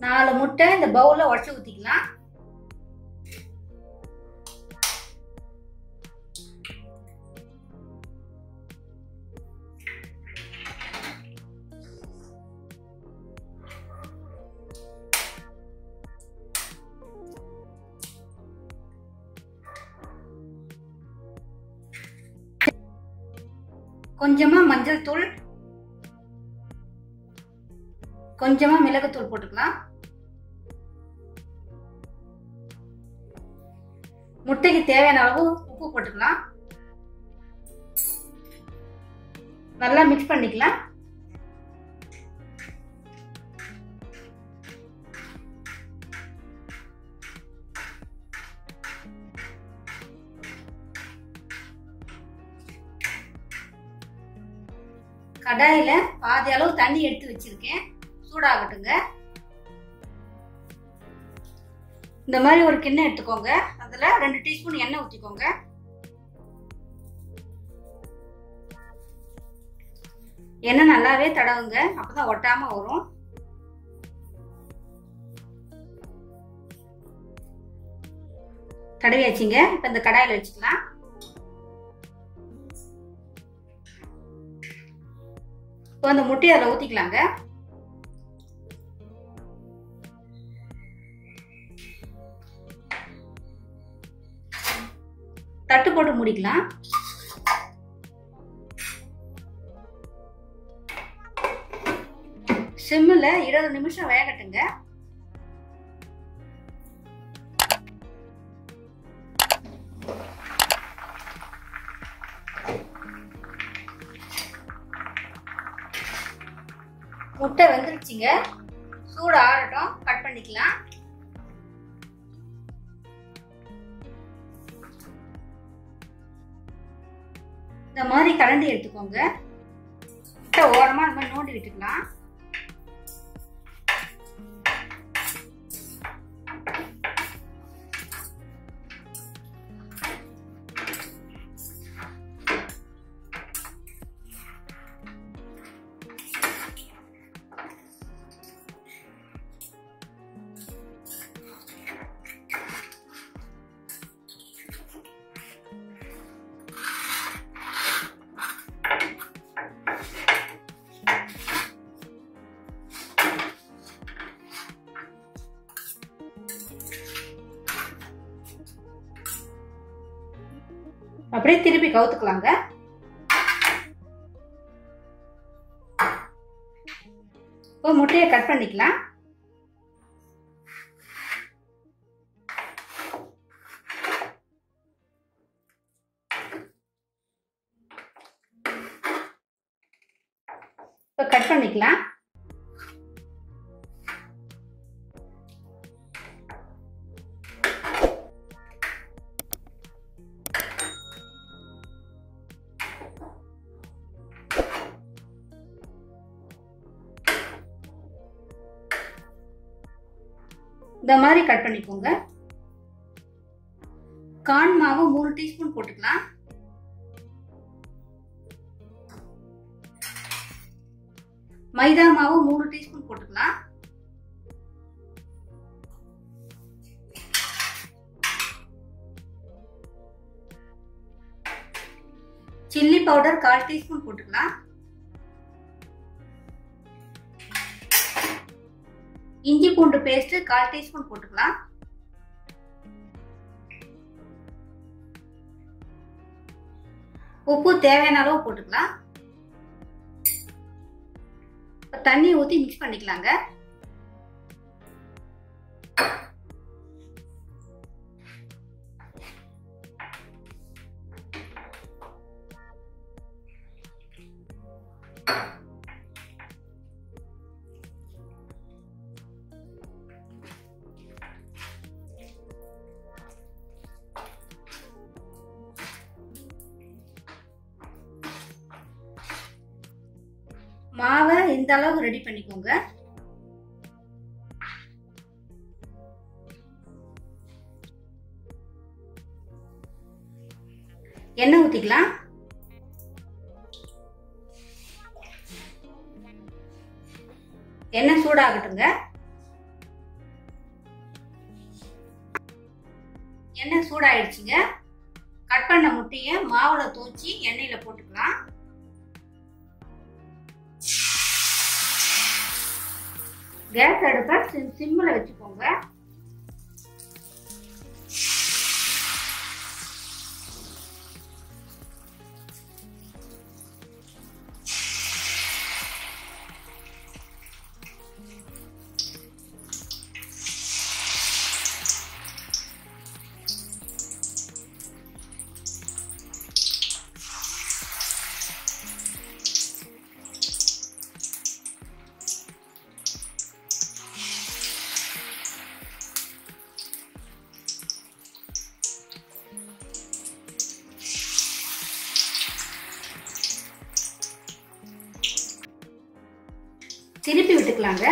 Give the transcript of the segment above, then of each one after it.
நாலு முட்டை இந்த பவுல்ல உடச்சி ஊத்திக்கலாம் கொஞ்சமா மஞ்சள் தூள் கொஞ்சமா மிளகுத்தூள் போட்டுக்கலாம் முட்டைக்கு தேவையான அளவு உப்பு போட்டுக்கலாம் நல்லா மிக்ஸ் பண்ணிக்கலாம் கடாயில பாதி அளவு தண்ணி எடுத்து வச்சிருக்கேன் சூடாகட்டுங்க இந்த மாதிரி ஒரு கிண்ணம் எடுத்துக்கோங்க அதுல ரெண்டு டீஸ்பூன் எண்ணெய் ஊத்திக்கோங்க எண்ணெய் நல்லாவே தடவுங்க அப்பதான் ஒட்டாம வரும் தடவி வச்சிங்க இப்ப இந்த கடாயில வச்சுக்கலாம் இப்போ அந்த முட்டையை அதில் ஊற்றிக்கலாங்க தட்டு போட்டு முடிக்கலாம் சிம்மில் இருபது நிமிஷம் வேகட்டுங்க முட்டை வெந்துருச்சுங்க சூடு ஆறட்டும் கட் பண்ணிக்கலாம் இந்த மாதிரி கலந்து எடுத்துக்கோங்க முட்டை ஓரமா இந்த மாதிரி நோண்டி விட்டுக்கலாம் அப்படியே திருப்பி கவுத்துக்கலாங்க இப்போ முட்டையை கட் பண்ணிக்கலாம் இப்போ கட் பண்ணிக்கலாம் இந்த மாதிரி கட் பண்ணிக்கோங்க கான் மாவு மூணு டீஸ்பூன் போட்டுக்கலாம் மைதா மாவு மூணு டீஸ்பூன் போட்டுக்கலாம் சில்லி பவுடர் கால் டீஸ்பூன் போட்டுக்கலாம் இஞ்சி பூண்டு பேஸ்ட் கால் டீஸ்பூன் போட்டுக்கலாம் உப்பு தேவையான அளவு போட்டுக்கலாம் தண்ணி ஊற்றி மிக்ஸ் பண்ணிக்கலாங்க மாவை இந்த அளவுக்கு ரெடி பண்ணிக்கோங்க எண்ணெய் ஊத்திக்கலாம் எண்ணெய் சூடாகட்டுங்க எண்ணெய் சூடாயிடுச்சுங்க கட் பண்ண முட்டையை மாவுல தோச்சி எண்ணெயில போட்டுக்கலாம் கேஸ் அடுப்பை சிம் சிம்மில் வச்சுக்கோங்க திருப்பி விட்டுக்கலாங்க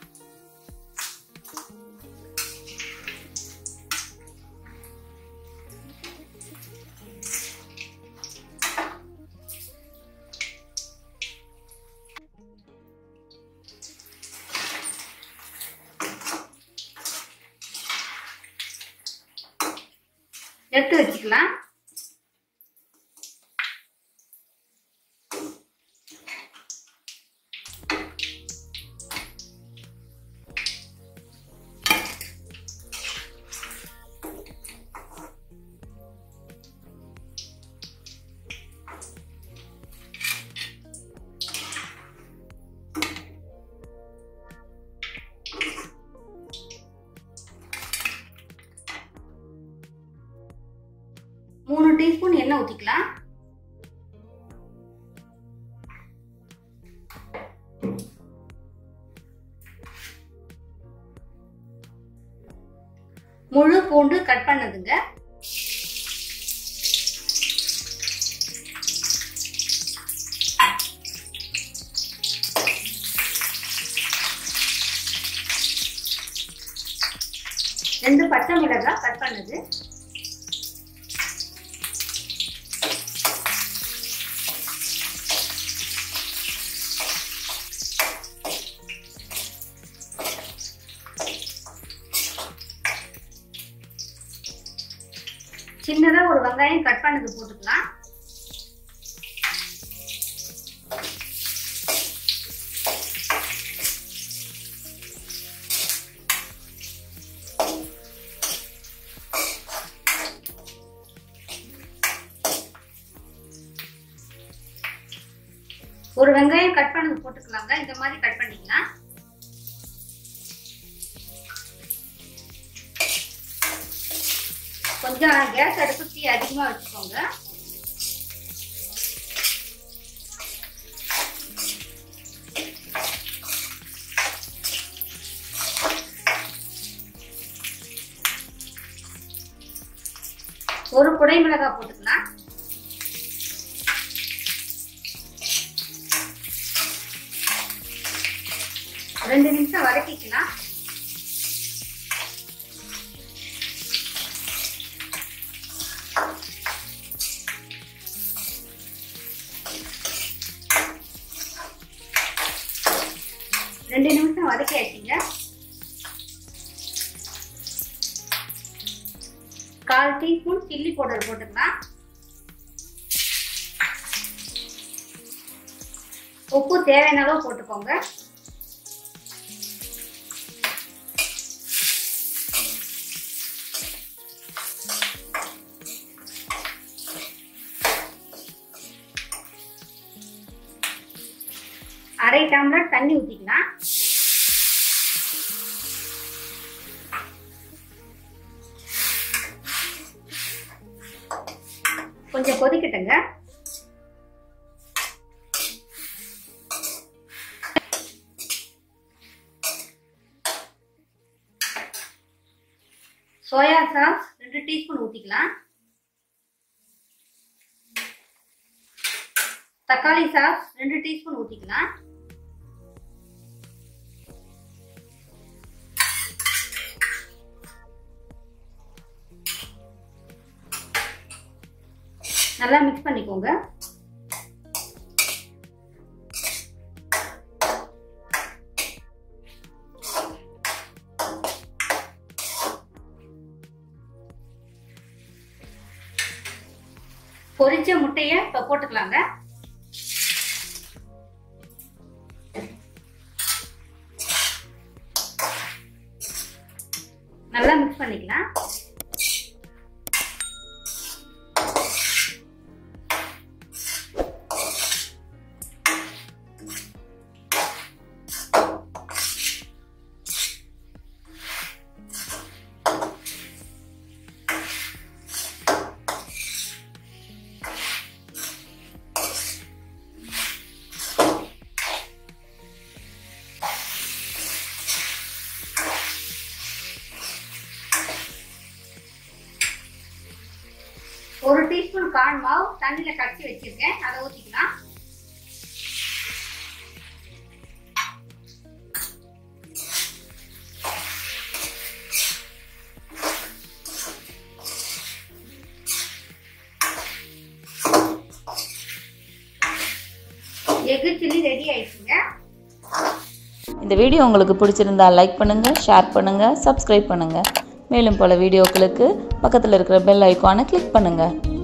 எடுத்து வச்சுக்கலாம் மூணு டீஸ்பூன் எண்ணெய் ஊற்றிக்கலாம் முழு பூண்டு கட் பண்ணதுங்க ரெண்டு பச்சை மிளகாய் கட் பண்ணது சின்னதா ஒரு வெங்காயம் கட் பண்ணது போட்டுக்கலாம் ஒரு வெங்காயம் கட் பண்ணது போட்டுக்கலாங்க இந்த மாதிரி கட் பண்ணிக்கலாம் கொஞ்சம் கேஸ் அடுப்பு தீ அதிகமா வச்சுக்கோங்க ஒரு குடை மிளகாய் போட்டுக்கலாம் ரெண்டு நிமிஷம் வதக்கிக்கலாம் ரெண்டு நிமிஷம் வதக்கியாச்சுங்க கால் டீஸ்பூன் சில்லி பவுடர் போட்டுக்கலாம் உப்பு தேவையான அளவு போட்டுக்கோங்க அரை டம்ளர் தண்ணி ஊற்றிக்கலாம் கொஞ்சம் கொதிக்கட்டுங்க சோயா சாஸ் ரெண்டு டீஸ்பூன் ஊற்றிக்கலாம் தக்காளி சாஸ் ரெண்டு டீஸ்பூன் ஊற்றிக்கலாம் நல்லா மிக்ஸ் பண்ணிக்கோங்க பொரிச்ச முட்டைய இப்ப போட்டுக்கலாங்க நல்லா மிக்ஸ் பண்ணிக்கலாம் ஒரு டீஸ்பூன் கார்ன் மாவு தண்ணியில கரைச்சி வச்சிருக்கேன் அதை ஊத்திக்கலாம் எக்கு சில்லி ரெடி ஆயிடுச்சுங்க இந்த வீடியோ உங்களுக்கு பிடிச்சிருந்தா லைக் பண்ணுங்கள் ஷேர் பண்ணுங்கள் சப்ஸ்கிரைப் பண்ணுங்கள் மேலும் பல வீடியோக்களுக்கு பக்கத்தில் இருக்கிற பெல் ஐக்கானை கிளிக் பண்ணுங்கள்